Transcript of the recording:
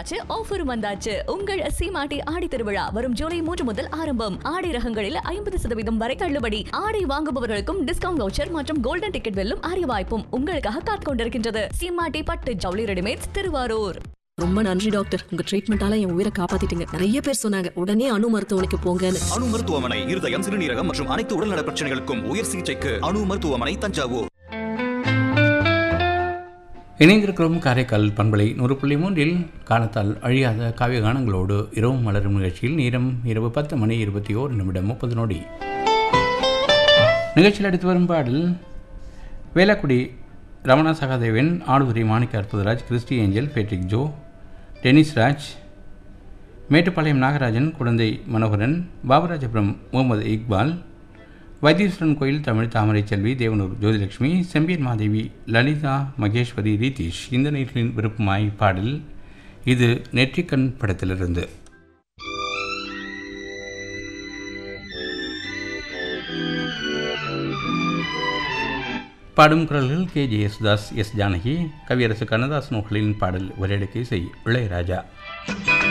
வந்தாச்சு ஆஃபரும் வந்தாச்சு உங்கள் சீமாட்டி ஆடி திருவிழா வரும் ஜூலை மூன்று முதல் ஆரம்பம் ஆடை ரகங்களில் ஐம்பது சதவீதம் வரை தள்ளுபடி ஆடை வாங்குபவர்களுக்கும் டிஸ்கவுண்ட் வவுச்சர் மற்றும் கோல்டன் டிக்கெட் வெல்லும் அரிய வாய்ப்பும் உங்களுக்காக காத்துக் கொண்டிருக்கின்றது சீமாட்டி பட்டு ஜவுளி ரெடிமேட்ஸ் திருவாரூர் ரொம்ப நன்றி டாக்டர் உங்க ட்ரீட்மெண்டால என் உயிரை காப்பாத்திட்டீங்க நிறைய பேர் சொன்னாங்க உடனே அணு மருத்துவமனைக்கு போங்கன்னு அணு மருத்துவமனை இருதயம் சிறுநீரகம் மற்றும் அனைத்து உடல்நல பிரச்சனைகளுக்கும் உயர் சிகிச்சைக்கு அணு மருத்துவமனை தஞ்சாவூர் இணைந்திருக்கிறோம் காரைக்கால் பண்பலை நூறு புள்ளி மூன்றில் காலத்தால் அழியாத காவிய கானங்களோடு இரவும் மலரும் நிகழ்ச்சியில் நேரம் இரவு பத்து மணி இருபத்தி ஓரு நிமிடம் முப்பது நொடி நிகழ்ச்சியில் அடுத்து வரும் பாடல் Velakkudi Ramana Sahadevan Aduthurai Manikka Arputharaj Christy Angel Patrick Joe Dennis Raj Mettupalayam Nagarajan குழந்தை மனோகரன் பாபராஜபுரம் முகமது இக்பால் வைத்தீஸ்வரன் கோயில் தமிழ் தாமரை செல்வி தேவனூர் ஜோதிலட்சுமி செம்பியன் மாதேவி லலிதா மகேஸ்வரி ரீதீஷ் இந்த நேர்களின் விருப்பமாய் பாடல் இது நெற்றிக்கண் படத்திலிருந்து பாடும் குரல்கள் K J Yesudas S Janaki Kaviyarasu Kannadasan நூல்களின் பாடல் ஒரேடுக்கு இசை இளையராஜா